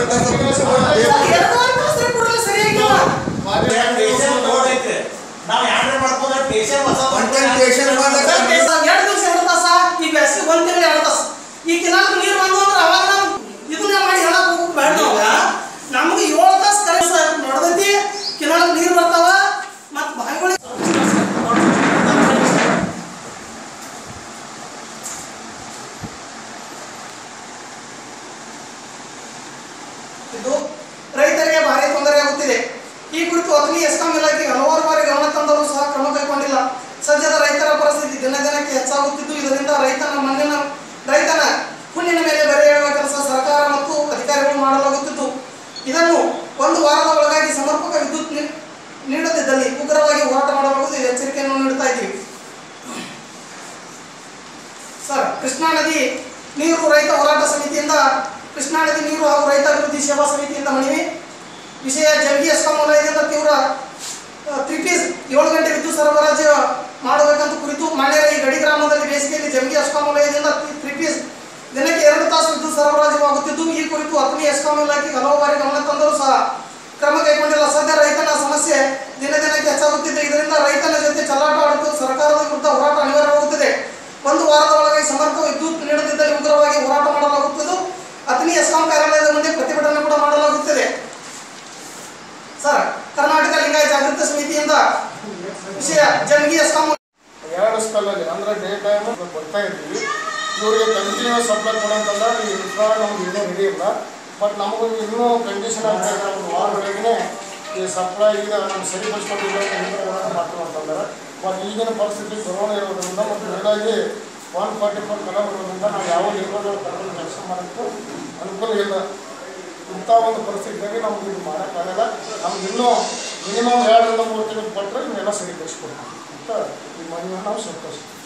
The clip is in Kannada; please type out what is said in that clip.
ನಾವು ಯಾರು ಮಾಡ್ಕೊಂಡ್ರೆ ಪೇಷಂಟ್ ಹೊಸ Contentation ಮಾಡ್ಲಿಕ್ಕೆ ಎರಡು ದಿವಸ ಎರಡು ತಾಸ ಈ ಬೇಸಿಗೆ ಒಂದ್ ತಿಂಗಳು ಎರಡು ತಾಸ ಈ ಕಿನಾಲ್ ನೀರು ಬಂದು ಅಂದ್ರೆ ಅವಾಗ ನಾವು ಇದನ್ನ ಮಾಡಿ ಹೇಳಕ್ ಹೋಗ್ಬೇಕು ಬೇಡ ನಾವು ನಮ್ಗೆ ಏಳು ತಾಸು ಕರೆ ನಡೆದೈತಿ ಕಿನಾಲ್ ನೀರು ಬರ್ತಾವ ಮತ್ ಬಾಯಿಗಳು ಇದು ರೈತರಿಗೆ ಭಾರಿ ತೊಂದರೆ ಆಗುತ್ತಿದೆ ಈ ಕುರಿತು ಅಗ್ನಿ ಎಸ್ಕಾಂ ಇಲಾಖೆ ಹಲವಾರು ಬಾರಿ ಗಮನ ತಂದರೂ ಸಹ ಕ್ರಮ ಕೈಗೊಂಡಿಲ್ಲ ಸದ್ಯದ ರೈತರ ಪರಿಸ್ಥಿತಿ ದಿನ ದಿನಕ್ಕೆ ಹೆಚ್ಚಾಗುತ್ತಿದ್ದು ಇದರಿಂದ ರೈತನ ಮಣ್ಣಿನ ರೈತನ ಹುಣ್ಣಿನ ಮೇಲೆ ಬರೆ ಹೇಳುವ ಕೆಲಸ ಸರ್ಕಾರ ಮತ್ತು ಅಧಿಕಾರಿಗಳು ಮಾಡಲಾಗುತ್ತಿದ್ದು ಇದನ್ನು ಒಂದು ವಾರದ ಒಳಗಾಗಿ ಸಮರ್ಪಕ ವಿದ್ಯುತ್ ನೀ- ನೀಡದಿದ್ದಲ್ಲಿ ಉಗ್ರವಾಗಿ ಹೋರಾಟ ಮಾಡಲಾಗುವುದು ಇದು ಎಚ್ಚರಿಕೆಯನ್ನು ನೀಡುತ್ತಾ ಇದ್ದೀವಿ ಸರ್ ಕೃಷ್ಣಾ ನದಿ ನೀರು ರೈತ ಹೋರಾಟ ಸಮಿತಿಯಿಂದ ಕೃಷ್ಣಾ ನದಿ ನೀರು ಹಾಗೂ ರೈತ ಅಭಿವೃದ್ಧಿ ಸೇವಾ ಸಮಿತಿಯಿಂದ ಮನವಿ ವಿಷಯ ಜಂಟಿ ಎಸ್ಕಾಂ ವಲಯದಿಂದ ತೀವ್ರ ಆ, ತ್ರಿಪೀಸ್ ಏಳು ಗಂಟೆ ವಿದ್ಯುತ್ ಸರಬರಾಜು ಮಾಡಬೇಕಂತ ಕುರಿತು ಮಾನ್ಯರ ಈ ಗಡಿ ಗ್ರಾಮದಲ್ಲಿ ಬೇಸಿಗೆಯಲ್ಲಿ ಜಂಟಿ ಎಸ್ಕಾಂ ವಲಯದಿಂದ ತ್ರಿಪೀಸ್ ದಿನಕ್ಕೆ ಎರಡು ತಾಸು ವಿದ್ಯುತ್ ಸರಬರಾಜುವಾಗುತ್ತಿದ್ದು ಈ ಕುರಿತು ಅಗ್ನಿ ಎಸ್ಕಾಂ ಇಲಾಖೆಗೆ ಹಲವು ಬಾರಿ ಗಮನ ತಂದರೂ ಸಹ ಕ್ರಮ ಕೈಗೊಂಡಿಲ್ಲ ಸದ್ಯ ರೈತನ ಸಮಸ್ಯೆ ದಿನ ದಿನಕ್ಕೆ ಹೆಚ್ಚಾಗುತ್ತಿದೆ ಇದರಿಂದ ರೈತನ ಜೊತೆ ಚಲ್ಲಾಟ ಆಡುತ್ತಿದ್ದು ಸರ್ಕಾರದ ವಿರುದ್ಧ ಹೋರಾಟ ಅನಿವಾರ್ಯವಾಗುತ್ತದೆ ಒಂದು ವಾರದ ಒಳಗೆ ಸಮರ್ಪಕ ವಿದ್ಯುತ್ ನೀಡದಿದ್ದಲ್ಲಿ ಉಗ್ರವಾಗಿ ಹೋರಾಟ ಮಾಡಲಾಗುತ್ತದೆ ಅಗ್ನಿ ಎಸ್ಕಾಂ ಕಾರ್ಯಾಲಯದ ಮುಂದೆ ಪ್ರತಿಭಟನೆ ಕೂಡ ಮಾಡಲಾಗುತ್ತದೆ ಸರ್ ಕರ್ನಾಟಕ ಲಿಂಗಾಯ ಜಾಗೃತ ಸಮಿತಿಯಿಂದ ವಿಷಯ ಜಂಗಿ ಎಸ್ಕಾಂ ಎರಡು ಸ್ಪೆಲ್ಲಲ್ಲಿ ಅಂದರೆ ಡೇ ಟೈಮ್ ಕೊಡ್ತಾ ಇದ್ದೀವಿ ಇವರಿಗೆ ಕಂಟಿನ್ಯೂಸ್ ಸಪ್ಲೈ ಕೊಡೋಂತಂದ್ರೆ ಈ ಇನ್ಫ್ರಾ ನಮ್ಗೆ ಇನ್ನೂ ರೆಡಿ ಇಲ್ಲ ಬಟ್ ನಮಗೂ ಇನ್ನೂ ಕಂಡೀಷನ್ ಆಗ್ತಾ ಇದೆ ಒಂದು ವಾರದೊಳಗೆ ಈ ಸಪ್ಲೈ ಈಗ ನಮ್ಗೆ ಸರಿಪಡಿಸ್ಕೊಂಡಿಲ್ಲ ಹೋರಾಟ ಮಾಡ್ತೀವಿ ಅಂತಂದ್ರೆ ಬಟ್ ಈಗಿನ ಪರಿಸ್ಥಿತಿ ಕೊರೋನಾ ಇರೋದ್ರಿಂದ ಮತ್ತು ಎರಡಾಗಿ ಒನ್ ಫಾರ್ಟಿ ಫೋರ್ ಕಲ ಬರೋದ್ರಿಂದ ನಾವು ಯಾವ ಲೇಬರ್ಗಳು ಕರ್ಕೊಂಡು ಕೆಲಸ ಮಾಡೋಕ್ಕೂ ಅನುಕೂಲ ಇಲ್ಲ ಇಂಥ ಒಂದು ಪರಿಸ್ಥಿತಿಯಾಗಿ ನಮ್ಗೆ ಇದು ಮಾಡೋಕ್ಕಾಗಲ್ಲ ನಮ್ಗೆ ಇನ್ನೂ ಮಿನಿಮಮ್ ಎರಡರಿಂದ ಮೂರು ತಿಂಗಳು ಕೊಟ್ಟರೆ ಇವನ್ನೆಲ್ಲ ಸರಿಪಡಿಸ್ಕೊಡ್ತೀವಿ ಅಂತ ಈ ಮನವಿಯನ್ನು ನಾವು ಸಂತೋಷ